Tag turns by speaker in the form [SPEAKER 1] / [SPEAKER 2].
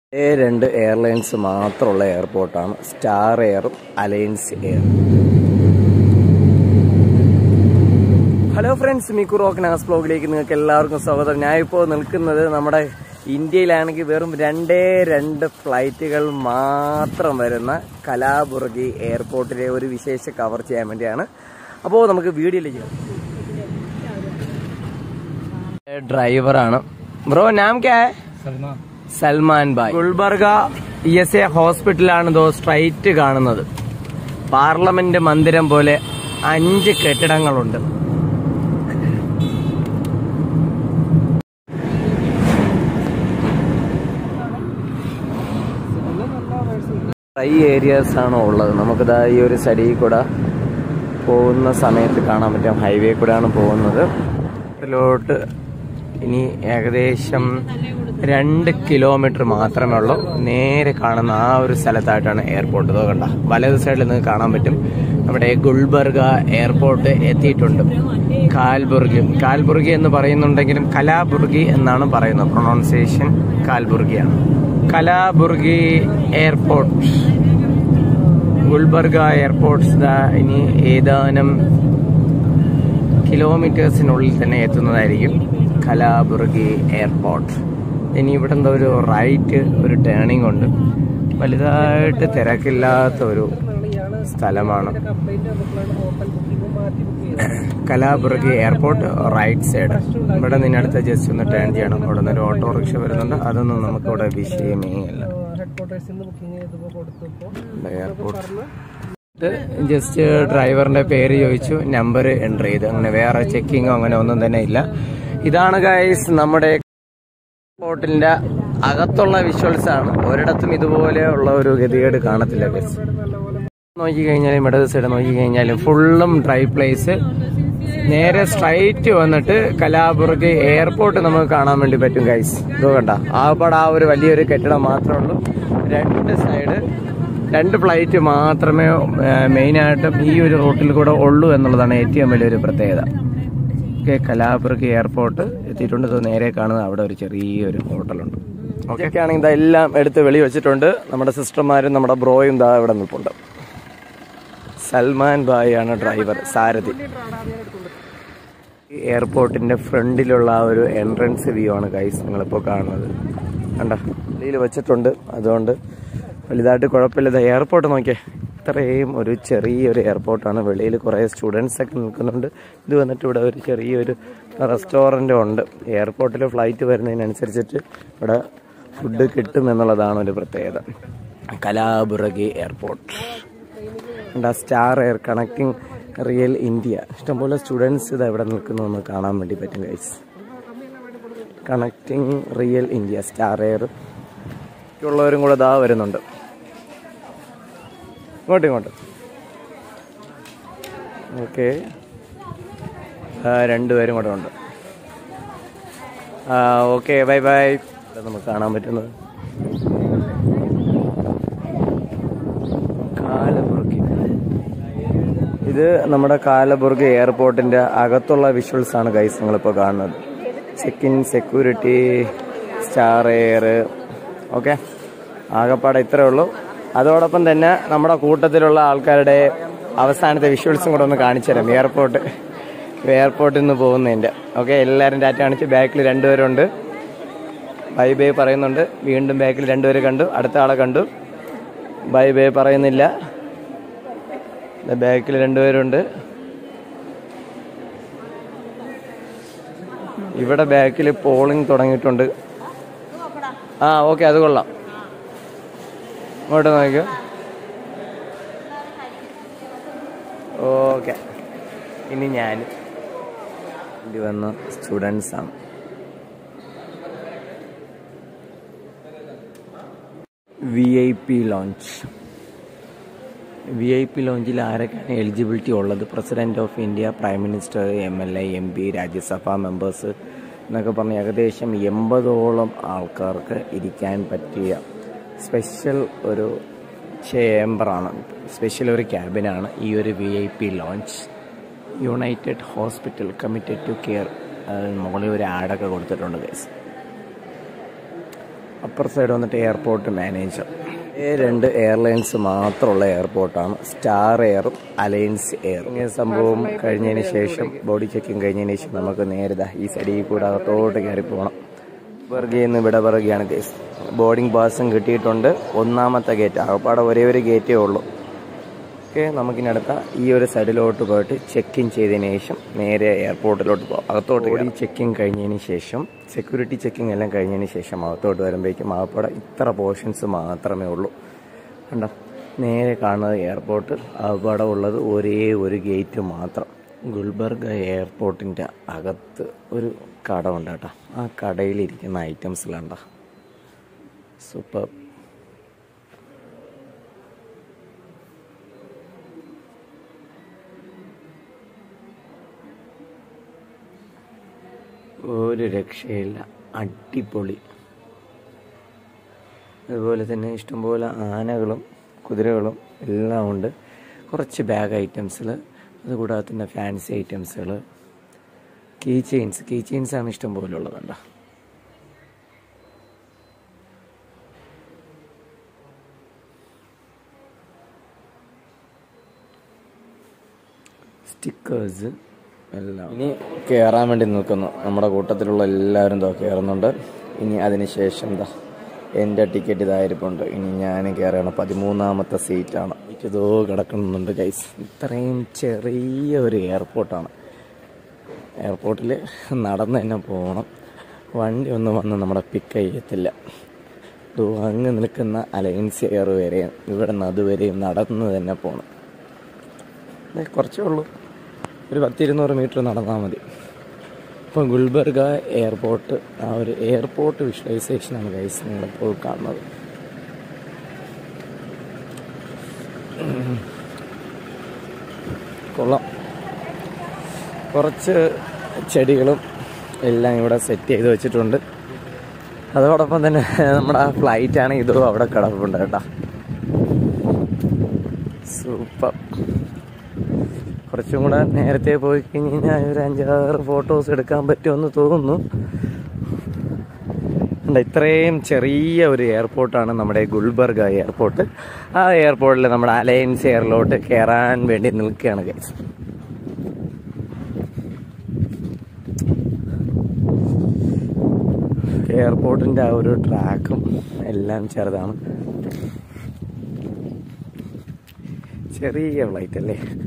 [SPEAKER 1] ഏ രണ്ട് എയർലൈൻസ് മാത്രമുള്ള എയർപോർട്ടാണ് സ്റ്റാർ എയറും alliance air hello friends Mikku rock നാസ് ബ്ലോഗിലേക്ക് നിങ്ങൾക്ക് എല്ലാവർക്കും സ്വാഗതം ഞാൻ ഇപ്പോൾ നിൽക്കുന്നത് നമ്മുടെ ഇന്ത്യയിലാണെങ്കിൽ വെറും രണ്ടേ രണ്ട് ഫ്ലൈറ്റുകൾ മാത്രം വരുന്ന കലാബുർഗി എയർപോർട്ടിലെ ഒരു വിശേഷ കവർ ചെയ്യാൻ വേണ്ടിയാണ് അപ്പോൾ നമുക്ക് വീഡിയോയിലേക്ക് ചെയ്യാം ഡ്രൈവറാണ് ബ്രോ നാം ക്യാ ഹൈ? Salman bhai Gulbarga E S A ഹോസ്പിറ്റലാണ് ദോ സ്ട്രൈറ്റ് കാണുന്നത് പാർലമെന്റ് മന്ദിരം പോലെ അഞ്ച് കെട്ടിടങ്ങളുണ്ട് ഡ്രൈ ഏരിയാസ് ആണ് ഉള്ളത് നമുക്കിതാ ഈ ഒരു സൈഡിൽ കൂടെ പോകുന്ന സമയത്ത് കാണാൻ പറ്റും ഹൈവേ കൂടെയാണ് പോകുന്നത് ഇതിലോട്ട് ഇനി ഏകദേശം രണ്ട് കിലോമീറ്റർ മാത്രമേ ഉള്ളൂ നേരെ കാണുന്ന ആ ഒരു സ്ഥലത്തായിട്ടാണ് എയർപോർട്ട് ഇതോ കണ്ട വലത് സൈഡിൽ നിന്ന് കാണാൻ പറ്റും നമ്മുടെ ഗുൽബർഗ എയർപോർട്ട് എത്തിയിട്ടുണ്ട് കാൽബുർഗ് കാൽബുർഗി എന്ന് പറയുന്നുണ്ടെങ്കിലും കലാബുർഗി എന്നാണ് പറയുന്നത് പ്രൊണൗൺസിയേഷൻ കാൽബുർഗിയാണ് കലാബുർഗി എയർപോർട്ട് ഗുൽബർഗ എയർപോർട്ട്സ് ദാ ഇനി ഏതാനും കിലോമീറ്റേഴ്സിനുള്ളിൽ തന്നെ എത്തുന്നതായിരിക്കും കലാബുർഗി എയർപോർട്ട് ഇനി ഇവിടെ എന്താ ഒരു റൈറ്റ് ഒരു ടേണിംഗ് ഉണ്ട് വലുതായിട്ട് തിരക്കില്ലാത്ത ഒരു സ്ഥലമാണ് കലാബുർഗി എയർപോർട്ട് റൈറ്റ് സൈഡ് ഇവിടെ നിന്നടുത്ത് ജസ്റ്റ് ഒന്ന് ടേൺ ചെയ്യണം ഇവിടെ നിന്ന് ഒരു ഓട്ടോറിക്ഷ വരുന്നുണ്ട് അതൊന്നും നമുക്ക് ഇവിടെ വിഷയമേ അല്ല എയർപോർട്ട് ഇത് ജസ്റ്റ് ഡ്രൈവറിന്റെ പേര് ചോദിച്ചു നമ്പർ എൻ്റർ ചെയ്തു അങ്ങനെ വേറെ ചെക്കിങ്ങോ അങ്ങനെ ഒന്നും തന്നെ ഇല്ല ഇതാണ് ഗൈസ് നമ്മുടെ എയർപോർട്ടിന്റെ അകത്തുള്ള വിഷ്വൽസ് ആണ് ഒരിടത്തും ഇതുപോലെയുള്ള ഒരു ഗതികേട് കാണത്തില്ല ഗൈസ് നോക്കി കഴിഞ്ഞാലും ഇടത് സൈഡ് നോക്കി കഴിഞ്ഞാലും ഫുള്ളും ഡ്രൈ പ്ലേസ് നേരെ സ്ട്രൈറ്റ് വന്നിട്ട് കലാബുർഗ് എയർപോർട്ട് നമുക്ക് കാണാൻ വേണ്ടി പറ്റും ഗൈസ് ഇത് കണ്ട ആകപ്പാട് ആ ഒരു വലിയൊരു കെട്ടിടം മാത്രമേ ഉള്ളൂ രണ്ട് സൈഡ് രണ്ട് ഫ്ലൈറ്റ് മാത്രമേ മെയിനായിട്ടും ഈ ഒരു റൂട്ടിൽ കൂടെ ഉള്ളൂ എന്നുള്ളതാണ് ഏറ്റവും വലിയൊരു പ്രത്യേകത ഓക്കെ കലാബുർഗ് എയർപോർട്ട് എത്തിയിട്ടുണ്ട് ഇത് നേരെ കാണുന്നത് അവിടെ ഒരു ചെറിയൊരു ഹോട്ടലുണ്ട് ഓക്കെ ആണെങ്കിൽ ഇതെല്ലാം എടുത്ത് വെളി വെച്ചിട്ടുണ്ട് നമ്മുടെ സിസ്റ്റർമാരും നമ്മുടെ ബ്രോയും ഇതാ ഇവിടെ നിൽപ്പുണ്ട് സൽമാൻ ബായ് ആണ് ഡ്രൈവർ സാരഥി ഈ എയർപോർട്ടിന്റെ ഫ്രണ്ടിലുള്ള ആ ഒരു എൻട്രൻസ് വ്യൂ ആണ് ഗൈസ് നിങ്ങളിപ്പോൾ കാണുന്നത് കണ്ട വെളിയിൽ വെച്ചിട്ടുണ്ട് അതുകൊണ്ട് വലുതായിട്ട് കുഴപ്പമില്ല എയർപോർട്ട് നോക്കിയേ ഇത്രയും ഒരു ചെറിയൊരു എയർപോർട്ടാണ് വെളിയിൽ കുറേ സ്റ്റുഡൻസ് ഒക്കെ നിൽക്കുന്നുണ്ട് ഇത് വന്നിട്ട് ഇവിടെ ഒരു ചെറിയൊരു റെസ്റ്റോറൻറ്റും ഉണ്ട് എയർപോർട്ടിൽ ഫ്ലൈറ്റ് വരുന്നതിനനുസരിച്ചിട്ട് ഇവിടെ ഫുഡ് കിട്ടും എന്നുള്ളതാണ് ഒരു പ്രത്യേകത കലാബുറഗി എയർപോർട്ട് ഉണ്ട് star air connecting real India ഇഷ്ടംപോലെ സ്റ്റുഡൻസ് ഇത് എവിടെ നിൽക്കുന്നു എന്ന് കാണാൻ വേണ്ടി പറ്റും guys connecting real India star air ഉള്ളവരും കൂടെ ഇതാ വരുന്നുണ്ട് ഇങ്ങോട്ട് ഇങ്ങോട്ട് ഓക്കെ രണ്ടുപേരും കൂടെ ഉണ്ട് ഓക്കെ ബൈ ബൈ നമുക്ക് കാണാൻ പറ്റുന്നത് കാലബുർഗി ഇത് നമ്മുടെ കാലബുർഗ് എയർപോർട്ടിന്റെ അകത്തുള്ള വിഷ്വൽസ് ആണ് ഗൈസ് നിങ്ങളിപ്പോൾ കാണുന്നത് check in security star air okay ആകപ്പാടെ ഇത്രേ ഉള്ളൂ അതോടൊപ്പം തന്നെ നമ്മുടെ കൂട്ടത്തിലുള്ള ആൾക്കാരുടെ അവസാനത്തെ വിഷ്വൽസും കൂടെ ഒന്ന് കാണിച്ചു തരാം എയർപോർട്ട് എയർപോർട്ടിൽ നിന്ന് പോകുന്നതിൻ്റെ ഓക്കെ എല്ലാവരും ഡാറ്റ കാണിച്ച് ബാക്കിൽ രണ്ടുപേരുണ്ട് ബൈ ബൈ പറയുന്നുണ്ട് വീണ്ടും ബാക്കിൽ രണ്ടുപേരെ കണ്ടു അടുത്ത ആളെ കണ്ടു ബൈ ബൈ പറയുന്നില്ല ബാക്കിൽ രണ്ടുപേരുണ്ട് ഇവിടെ ബാക്കിൽ പോളിംഗ് തുടങ്ങിയിട്ടുണ്ട് ആ ഓക്കെ അത് കൊള്ളാം ഇങ്ങോട്ട് നോക്കിയോ ഓക്കെ ഇനി ഞാൻ ഇത് വന്ന സ്റ്റുഡൻസ് ആണ് V I P lounge V I P ലോഞ്ചിൽ ആരൊക്കെയാണ് എലിജിബിലിറ്റി ഉള്ളത് president of India prime minister M L A M P Rajya Sabha members എന്നൊക്കെ പറഞ്ഞ് ഏകദേശം എൺപതോളം ആൾക്കാർക്ക് ഇരിക്കാൻ പറ്റിയ സ്പെഷ്യൽ ഒരു ചേംബറാണ് സ്പെഷ്യൽ ഒരു ക്യാബിനാണ് ഈ ഒരു V I P lounge united hospital committed to care മുകളിൽ ഒരു ആഡൊക്കെ കൊടുത്തിട്ടുണ്ട് ഗൈസ് അപ്പർ സൈഡ് വന്നിട്ട് എയർപോർട്ട് മാനേജർ ഈ രണ്ട് എയർലൈൻസ് മാത്രമുള്ള എയർപോർട്ടാണ് സ്റ്റാർ എയറും അലയൻസ് എയർ ഇങ്ങനെ സംഭവം കഴിഞ്ഞതിന് ശേഷം ബോഡി ചെക്കിങ് കഴിഞ്ഞതിന് ശേഷം നമുക്ക് നേരെ ദാ ഈ സൈഡിൽ കൂടെ അകത്തോട്ട് കയറി പോകണം ബർഗിൽ നിന്ന് വിട പറയുകയാണ് കേസ് ബോർഡിംഗ് പാസും കിട്ടിയിട്ടുണ്ട് ഒന്നാമത്തെ ഗേറ്റ് ആകപ്പാടെ ഒരേ ഒരു ഗേറ്റേ ഉള്ളൂ ഓക്കെ നമുക്കിനി അടുത്ത ഈ ഒരു സൈഡിലോട്ട് പോയിട്ട് ചെക്ക് ഇൻ ചെയ്തതിന് ശേഷം നേരെ എയർപോർട്ടിലോട്ട് പോകാം അകത്തോട്ട് ഈ ചെക്കിങ് കഴിഞ്ഞതിന് ശേഷം സെക്യൂരിറ്റി ചെക്കിംഗ് എല്ലാം കഴിഞ്ഞതിന് ശേഷം അകത്തോട്ട് വരുമ്പോഴേക്കും ആകപ്പാടെ ഇത്ര പോർഷൻസ് മാത്രമേ ഉള്ളൂ കണ്ടോ നേരെ കാണുന്നത് എയർപോർട്ട് അവിടെ ഉള്ളത് ഒരേ ഒരു ഗേറ്റ് മാത്രം ഗുൽബർഗ് എയർപോർട്ടിൻ്റെ അകത്ത് ഒരു കട ഉണ്ട് കേട്ടോ ആ കടയിലിരിക്കുന്ന ഐറ്റംസിലുണ്ട സൂപ്പർ ഒരു രക്ഷയില്ല അടിപൊളി അതുപോലെ തന്നെ ഇഷ്ടംപോലെ ആനകളും കുതിരകളും എല്ലാം ഉണ്ട് കുറച്ച് ബാഗ് ഐറ്റംസിൽ അതുകൂടാതെ തന്നെ ഫാൻസി ഐറ്റംസുകൾ കീ ചെയിൻസ് കീ ചെയിൻസ് ആണ് ഇഷ്ടംപോലെ ഉള്ളതുണ്ട് സ്റ്റിക്കേഴ്സ് എല്ലാം ഇനി കയറാൻ വേണ്ടി നിൽക്കുന്നു നമ്മുടെ കൂട്ടത്തിലുള്ള എല്ലാവരും എന്തോ കയറുന്നുണ്ട് ഇനി അതിനുശേഷം എന്താ എൻ്റെ ടിക്കറ്റ് ഇതായിരിപ്പുണ്ട് ഇനി ഞാൻ കയറുകയാണ് പതിമൂന്നാമത്തെ സീറ്റാണ് ഇതോ കിടക്കുന്നുണ്ട് ഗൈസ് ഇത്രയും ചെറിയ ഒരു എയർപോർട്ടാണ് എയർപോർട്ടിൽ നടന്ന് തന്നെ പോകണം വണ്ടി ഒന്നും വന്ന് നമ്മുടെ പിക്ക് ചെയ്യത്തില്ല ദോ അങ്ങ് നിൽക്കുന്ന അലയൻസ് എയർ വരെയും ഇവിടെ നിന്ന് അതുവരെയും നടന്ന് തന്നെ പോകണം ദേ കുറച്ചേ ഉള്ളൂ ഒരു പത്തിരുന്നൂറ് മീറ്റർ നടന്നാൽ മതി ഇപ്പം ഗുൽബർഗ എയർപോർട്ട് ആ ഒരു എയർപോർട്ട് വിഷ്വലൈസേഷനാണ് ഗൈസ് നിങ്ങളിപ്പോൾ കാണുന്നത് കൊള്ളാം കുറച്ച് ചെടികളും എല്ലാം ഇവിടെ സെറ്റ് ചെയ്ത് വെച്ചിട്ടുണ്ട് അതോടൊപ്പം തന്നെ നമ്മുടെ ഫ്ലൈറ്റ് ആണ് ഇതും അവിടെ കിടപ്പുണ്ട് കേട്ടോ സൂപ്പർ കുറച്ചും കൂടെ നേരത്തെ പോയി കഴിഞ്ഞ് കഴിഞ്ഞാൽ ഒരു അഞ്ചാറ് ഫോട്ടോസ് എടുക്കാൻ പറ്റുമെന്ന് തോന്നുന്നു ഉണ്ട് ഇത്രയും ചെറിയ ഒരു എയർപോർട്ടാണ് നമ്മുടെ ഗുൽബർഗ എയർപോർട്ട് ആ എയർപോർട്ടിൽ നമ്മുടെ അലയൻസ് എയറിലോട്ട് കയറാൻ വേണ്ടി നിൽക്കുകയാണ് ഗൈസ് എയർപോർട്ടിൻ്റെ ആ ഒരു ട്രാക്കും എല്ലാം ചെറുതാണ് ചെറിയ ഫ്ലൈറ്റ് അല്ലേ